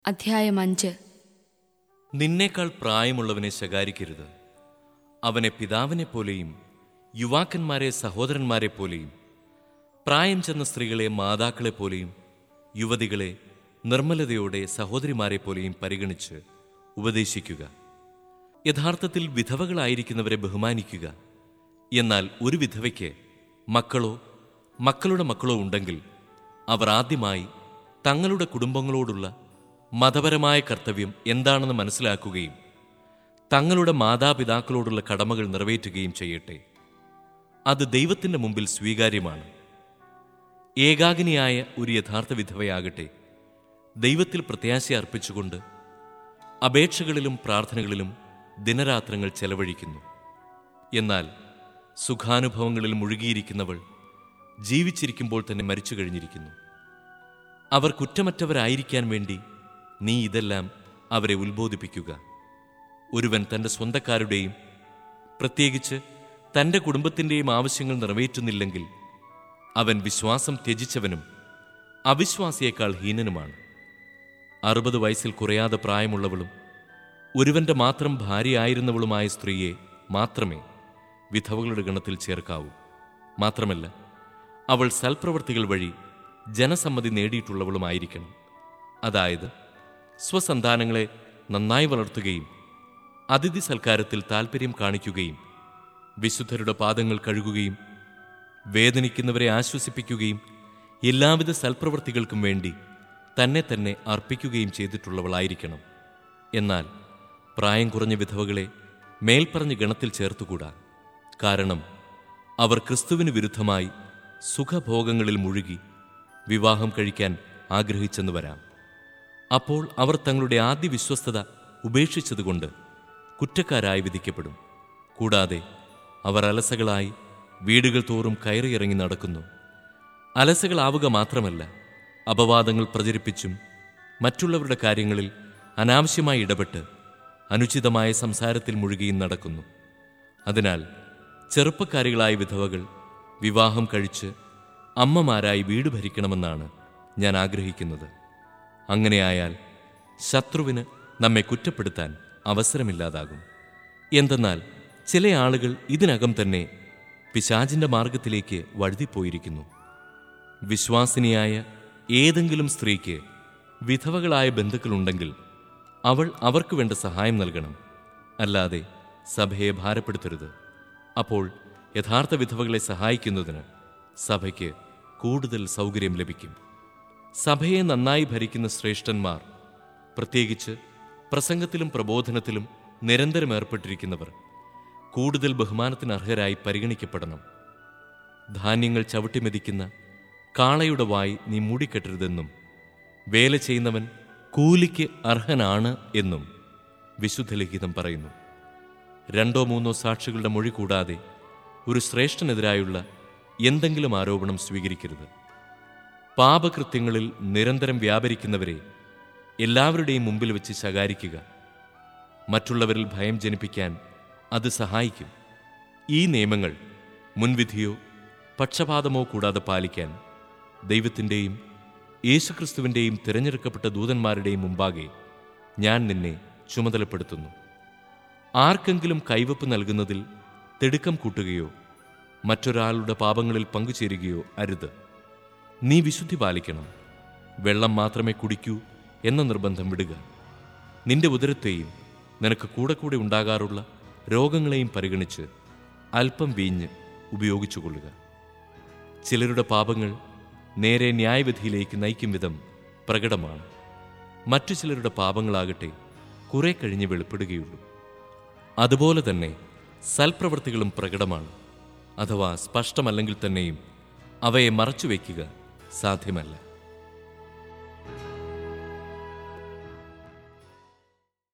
അധ്യായം അഞ്ച് നിന്നേക്കാൾ പ്രായമുള്ളവനെ ശകാരിക്കരുത് അവനെ പിതാവിനെ പോലെയും യുവാക്കന്മാരെ സഹോദരന്മാരെ പോലെയും പ്രായം ചെന്ന സ്ത്രീകളെ മാതാക്കളെ പോലെയും യുവതികളെ നിർമ്മലതയോടെ സഹോദരിമാരെ പോലെയും പരിഗണിച്ച് ഉപദേശിക്കുക യഥാർത്ഥത്തിൽ വിധവകളായിരിക്കുന്നവരെ ബഹുമാനിക്കുക എന്നാൽ ഒരു വിധവയ്ക്ക് മക്കളോ മക്കളുടെ മക്കളോ ഉണ്ടെങ്കിൽ അവർ ആദ്യമായി തങ്ങളുടെ കുടുംബങ്ങളോടുള്ള മതപരമായ കർത്തവ്യം എന്താണെന്ന് മനസ്സിലാക്കുകയും തങ്ങളുടെ മാതാപിതാക്കളോടുള്ള കടമകൾ നിറവേറ്റുകയും ചെയ്യട്ടെ അത് ദൈവത്തിൻ്റെ മുമ്പിൽ സ്വീകാര്യമാണ് ഏകാഗിനിയായ ഒരു യഥാർത്ഥ വിധവയാകട്ടെ ദൈവത്തിൽ പ്രത്യാശ അർപ്പിച്ചുകൊണ്ട് അപേക്ഷകളിലും പ്രാർത്ഥനകളിലും ദിനരാത്രങ്ങൾ ചെലവഴിക്കുന്നു എന്നാൽ സുഖാനുഭവങ്ങളിൽ മുഴുകിയിരിക്കുന്നവൾ ജീവിച്ചിരിക്കുമ്പോൾ തന്നെ മരിച്ചു കഴിഞ്ഞിരിക്കുന്നു അവർ കുറ്റമറ്റവരായിരിക്കാൻ വേണ്ടി നീ ഇതെല്ലാം അവരെ ഉത്ബോധിപ്പിക്കുക ഒരുവൻ തൻ്റെ സ്വന്തക്കാരുടെയും പ്രത്യേകിച്ച് തൻ്റെ കുടുംബത്തിൻ്റെയും ആവശ്യങ്ങൾ നിറവേറ്റുന്നില്ലെങ്കിൽ അവൻ വിശ്വാസം ത്യജിച്ചവനും അവിശ്വാസിയേക്കാൾ ഹീനനുമാണ് അറുപത് വയസ്സിൽ കുറയാതെ പ്രായമുള്ളവളും ഒരുവന്റെ മാത്രം ഭാര്യയായിരുന്നവളുമായ സ്ത്രീയെ മാത്രമേ വിധവകളുടെ ഗണത്തിൽ ചേർക്കാവൂ മാത്രമല്ല അവൾ സൽപ്രവൃത്തികൾ വഴി ജനസമ്മതി നേടിയിട്ടുള്ളവളുമായിരിക്കണം അതായത് സ്വസന്താനങ്ങളെ നന്നായി വളർത്തുകയും അതിഥി സൽക്കാരത്തിൽ താൽപ്പര്യം കാണിക്കുകയും വിശുദ്ധരുടെ പാദങ്ങൾ കഴുകുകയും വേദനിക്കുന്നവരെ ആശ്വസിപ്പിക്കുകയും എല്ലാവിധ സൽപ്രവൃത്തികൾക്കും വേണ്ടി തന്നെ തന്നെ അർപ്പിക്കുകയും ചെയ്തിട്ടുള്ളവളായിരിക്കണം എന്നാൽ പ്രായം കുറഞ്ഞ വിധവകളെ മേൽപ്പറഞ്ഞ ഗണത്തിൽ ചേർത്തുകൂടാ കാരണം അവർ ക്രിസ്തുവിന് വിരുദ്ധമായി സുഖഭോഗങ്ങളിൽ മുഴുകി വിവാഹം കഴിക്കാൻ ആഗ്രഹിച്ചെന്ന് വരാം അപ്പോൾ അവർ തങ്ങളുടെ ആദ്യ വിശ്വസ്തത ഉപേക്ഷിച്ചതുകൊണ്ട് കുറ്റക്കാരായി വിധിക്കപ്പെടും കൂടാതെ അവർ അലസകളായി വീടുകൾ തോറും കയറിയിറങ്ങി നടക്കുന്നു അലസകളാവുക മാത്രമല്ല അപവാദങ്ങൾ പ്രചരിപ്പിച്ചും മറ്റുള്ളവരുടെ കാര്യങ്ങളിൽ അനാവശ്യമായി ഇടപെട്ട് അനുചിതമായ സംസാരത്തിൽ മുഴുകിയും നടക്കുന്നു അതിനാൽ ചെറുപ്പക്കാരികളായ വിധവകൾ വിവാഹം കഴിച്ച് അമ്മമാരായി വീട് ഭരിക്കണമെന്നാണ് ഞാൻ ആഗ്രഹിക്കുന്നത് അങ്ങനെയായാൽ ശത്രുവിന് നമ്മെ കുറ്റപ്പെടുത്താൻ അവസരമില്ലാതാകും എന്തെന്നാൽ ചില ആളുകൾ ഇതിനകം തന്നെ പിശാചിന്റെ മാർഗത്തിലേക്ക് വഴുതിപ്പോയിരിക്കുന്നു വിശ്വാസിനിയായ ഏതെങ്കിലും സ്ത്രീക്ക് വിധവകളായ ബന്ധുക്കളുണ്ടെങ്കിൽ അവൾ അവർക്ക് വേണ്ട സഹായം നൽകണം അല്ലാതെ സഭയെ ഭാരപ്പെടുത്തരുത് അപ്പോൾ യഥാർത്ഥ വിധവകളെ സഹായിക്കുന്നതിന് സഭയ്ക്ക് കൂടുതൽ സൗകര്യം ലഭിക്കും സഭയെ നന്നായി ഭരിക്കുന്ന ശ്രേഷ്ഠന്മാർ പ്രത്യേകിച്ച് പ്രസംഗത്തിലും പ്രബോധനത്തിലും നിരന്തരം ഏർപ്പെട്ടിരിക്കുന്നവർ കൂടുതൽ ബഹുമാനത്തിന് അർഹരായി പരിഗണിക്കപ്പെടണം ധാന്യങ്ങൾ ചവിട്ടിമെതിക്കുന്ന കാളയുടെ വായി നീ മൂടിക്കെട്ടരുതെന്നും വേല ചെയ്യുന്നവൻ കൂലിക്ക് അർഹനാണ് എന്നും വിശുദ്ധ ലിഖിതം പറയുന്നു രണ്ടോ മൂന്നോ സാക്ഷികളുടെ മൊഴി കൂടാതെ ഒരു ശ്രേഷ്ഠനെതിരായുള്ള എന്തെങ്കിലും ആരോപണം സ്വീകരിക്കരുത് പാപകൃത്യങ്ങളിൽ നിരന്തരം വ്യാപരിക്കുന്നവരെ എല്ലാവരുടെയും മുമ്പിൽ വെച്ച് ശകാരിക്കുക മറ്റുള്ളവരിൽ ഭയം ജനിപ്പിക്കാൻ അത് സഹായിക്കും ഈ നിയമങ്ങൾ മുൻവിധിയോ പക്ഷപാതമോ കൂടാതെ പാലിക്കാൻ ദൈവത്തിൻ്റെയും യേശുക്രിസ്തുവിൻ്റെയും തിരഞ്ഞെടുക്കപ്പെട്ട ദൂതന്മാരുടെയും മുമ്പാകെ ഞാൻ നിന്നെ ചുമതലപ്പെടുത്തുന്നു ആർക്കെങ്കിലും കൈവപ്പ് നൽകുന്നതിൽ തിടുക്കം കൂട്ടുകയോ മറ്റൊരാളുടെ പാപങ്ങളിൽ പങ്കുചേരുകയോ അരുത് നീ വിശുദ്ധി പാലിക്കണം വെള്ളം മാത്രമേ കുടിക്കൂ എന്ന നിർബന്ധം വിടുക നിന്റെ ഉദരത്തെയും നിനക്ക് കൂടെ കൂടെ ഉണ്ടാകാറുള്ള രോഗങ്ങളെയും പരിഗണിച്ച് അല്പം വീഞ്ഞ് ഉപയോഗിച്ചുകൊള്ളുക ചിലരുടെ പാപങ്ങൾ നേരെ ന്യായവിധിയിലേക്ക് നയിക്കും വിധം പ്രകടമാണ് മറ്റു ചിലരുടെ പാപങ്ങളാകട്ടെ കുറെ കഴിഞ്ഞ് വെളിപ്പെടുകയുള്ളൂ അതുപോലെ തന്നെ സൽപ്രവൃത്തികളും പ്രകടമാണ് അഥവാ സ്പഷ്ടമല്ലെങ്കിൽ തന്നെയും അവയെ മറച്ചുവെക്കുക സാധ്യമല്ല